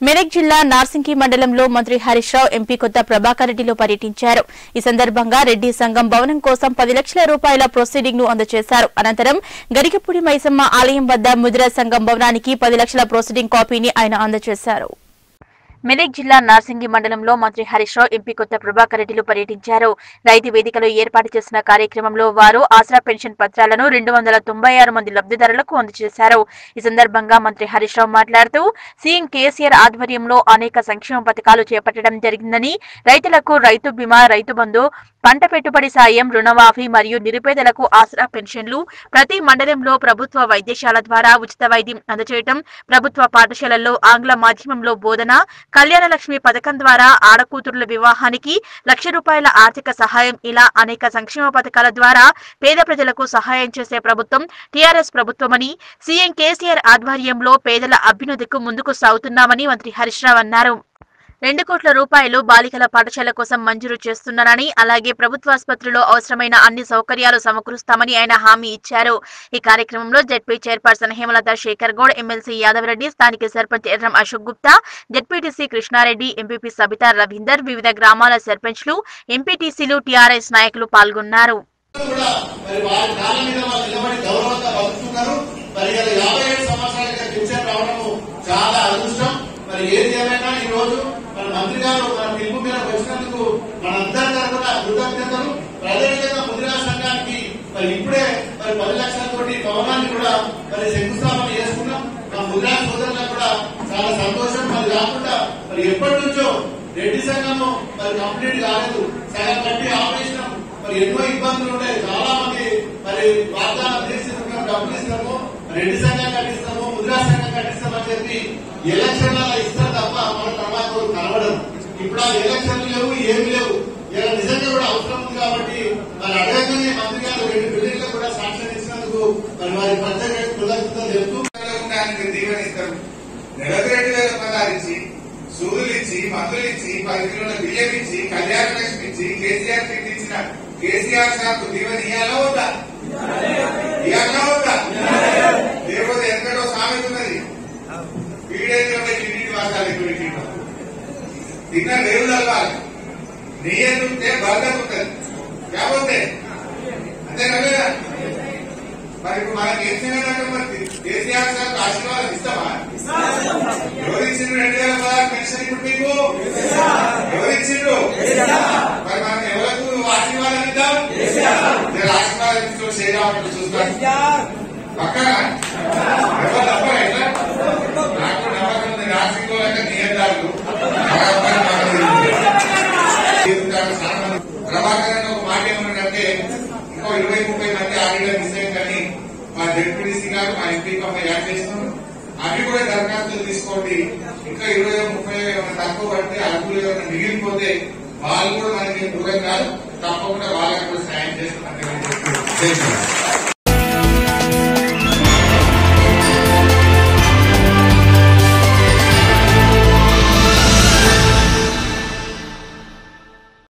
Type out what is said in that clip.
మెదక్ జిల్లా నార్సింగి మండలంలో మంత్రి హరీష్ రావు ఎంపీ కొత్త ప్రభాకర్ రెడ్డిలో పర్యటించారు ఈ సందర్భంగా రెడ్డి సంఘం భవనం కోసం పది లక్షల రూపాయల ప్రొసీడింగ్ ను అందజేశారు అనంతరం గరికపూడి మైసమ్మ ఆలయం వద్ద ముద్రా సంఘం భవనానికి పది లక్షల ప్రొసీడింగ్ కాపీని ఆయన అందజేశారు మెదక్ జిల్లా నార్సింగి మండలంలో మంత్రి హరీష్ రావు ఎంపీ కొత్త ప్రభాకర్ రెడ్డిలు పర్యటించారు రైతు వేదికలో ఏర్పాటు చేసిన కార్యక్రమంలో వారు ఆసరా పెన్షన్ పత్రాలను రెండు వందల తొంభై ఆరు మంది లబ్ధిదారులకు అందజేశారు ఈ సందర్భంగా మంత్రి హరీష్ రావు మాట్లాడుతూ సీఎం కేసీఆర్ ఆధ్వర్యంలో అనేక సంక్షేమ పథకాలు చేపట్టడం జరిగిందని రైతులకు రైతు బీమా రైతు బంధు పంట పెట్టుబడి సాయం రుణమాఫీ మరియు నిరుపేదలకు ఆసరా పెన్షన్లు ప్రతి మండలంలో ప్రభుత్వ వైద్యశాల ద్వారా ఉచిత వైద్యం అందజేయటం ప్రభుత్వ పాఠశాలల్లో ఆంగ్ల మాధ్యమంలో బోధన కళ్యాణ లక్ష్మి పథకం ద్వారా ఆడకూతురుల వివాహానికి లక్ష రూపాయల ఆర్థిక సహాయం ఇలా అనేక సంక్షేమ పథకాల ద్వారా పేద ప్రజలకు సహాయం చేసే ప్రభుత్వం టీఆర్ఎస్ ప్రభుత్వమని సీఎం కేసీఆర్ ఆధ్వర్యంలో పేదల అభ్యున్నతికి ముందుకు సాగుతున్నామని మంత్రి హరీష్ రావు అన్నారు రెండు కోట్ల రూపాయలు బాలికల పాఠశాల కోసం మంజూరు చేస్తున్నారని అలాగే ప్రభుత్వ ఆసుపత్రిలో అవసరమైన అన్ని సౌకర్యాలు సమకూరుస్తామని ఆయన హామీ ఇచ్చారు ఈ కార్యక్రమంలో ZP chairperson Hemalatha Shekar Goud MLC Yadava Reddy స్థానిక సర్పంచ్ ఎర్రం అశోక్ గుప్తా జెడ్పీటీసీ కృష్ణారెడ్డి ఎంపీపీ సబితా రవీందర్ వివిధ గ్రామాల సర్పంచ్లు ఎంపీటీసీలు టీఆర్ఎస్ నాయకులు పాల్గొన్నారు కూడా మరి వారి కాళ్ళ మీద వాళ్ళు నిలబడి గౌరవంగా బతుకుతున్నారు మరి ఇలా యాభై ఏడు సంవత్సరాలుగా పింఛన్ రావడము చాలా అదృష్టం మరి ఏది ఏమైనా ఈ రోజు మన మంత్రి గారు మన పిలుపు మీద వచ్చినందుకు మనందరి తరఫున కృతజ్ఞతలు అదేవిధంగా ముద్రా సంఘానికి మరి ఇప్పుడే మరి పది లక్షలతోటి భవనాన్ని కూడా మరి శంకుస్థాపన చేసుకున్నాం మా ముద్రా సోదరులకు కూడా చాలా సంతోషం మరి కాకుండా మరి ఎప్పటి నుంచో రెడ్డి సంఘము మరి కంప్లీట్ కాలేదు సగం కట్టి ఆపేసినాం మరి ఎన్నో ఇబ్బందులు ఉన్నాయి చాలా మంది మరి వాగ్దానం చేసి ఉన్నాం, డబ్బులు ఇస్తాము రెడ్డి సంఘం కట్టిస్తాము ముద్రా సంఘం కట్టిస్తామని చెప్పి ఎలక్షన్లలో ఇస్తారు తప్ప మన తర్వాత కనబడదు ఇప్పుడు ఆ ఎలక్షన్లు లేవు ఏమి లేవు ఇలా నిజంగా కూడా అవసరం ఉంది కాబట్టి మరి అడగగానే మంత్రి గారు రెండు బిల్డింగ్లు కూడా సాక్ష్యం ఇచ్చినందుకు మరి వారి ప్రత్యేక కృతజ్ఞతలు చెప్తూ దానికి దీవెనిస్తారు నెలకు రెండు వేల పదాలు ఇచ్చి సూదులు ఇచ్చి మందులు ఇచ్చి పది కిలోల బియ్యం ఇచ్చి కళ్యాణ లక్ష్మి ఇచ్చి కేసీఆర్ కిట్ ఇచ్చిన కేసీఆర్ సార్కు దీవెన ఇయ్యాలా వద్దా ఇయ్యాలా వద్దా లేకపోతే ఎక్కడో సామెత ఉన్నది పీడేలో కిరీటి వాసాలు ఇక్కడ కిరీటం తిన్న రేవు తలవాలి నెయ్యేందుంటే బరదకు ఉంటుంది కాకపోతే అంతేనా లేదా మరి ఇప్పుడు మనకి ఏం చేయాలంటే మరి కేసీఆర్ సార్ ఆశీర్వాదం ఇస్తామా ఎవరిచ్చిండ్రు రెండు వేల పదహారు పెన్షన్ ఇప్పుడు మీకు ఎవరిచ్చిండ్రు మరి మనం ఎవరికి ఆశీర్వాదం ఇద్దాం నేను ఆశీర్వాదం ఇస్తూ చేయడానికి చూస్తాను పక్కన ఎవరు తప్ప ఎట్లా నాకు నమ్మకం ఉంది నాసిక్ వాళ్ళకి నియంత్రాలు ప్రభాకర్ అని ఒక మాట ఏమన్నాడంటే ఇంకో ఇరవై ముప్పై మంది ఆడిగా మిస్ అయ్యాం కానీ మా జడ్పీడీసీ గారు మా ఎంపీ పంప యాడ్ చేస్తున్నాం అవి కూడా దరఖాస్తులు తీసుకోండి ఇంకా ఇరవై ముప్పై ఏమైనా తక్కువ పడితే అడుగులు ఏమైనా మిగిలిపోతే వాళ్ళు కూడా మనకి దూరం కాదు తప్పకుండా వాళ్ళకి కూడా సాయం చేస్తామని చెప్పి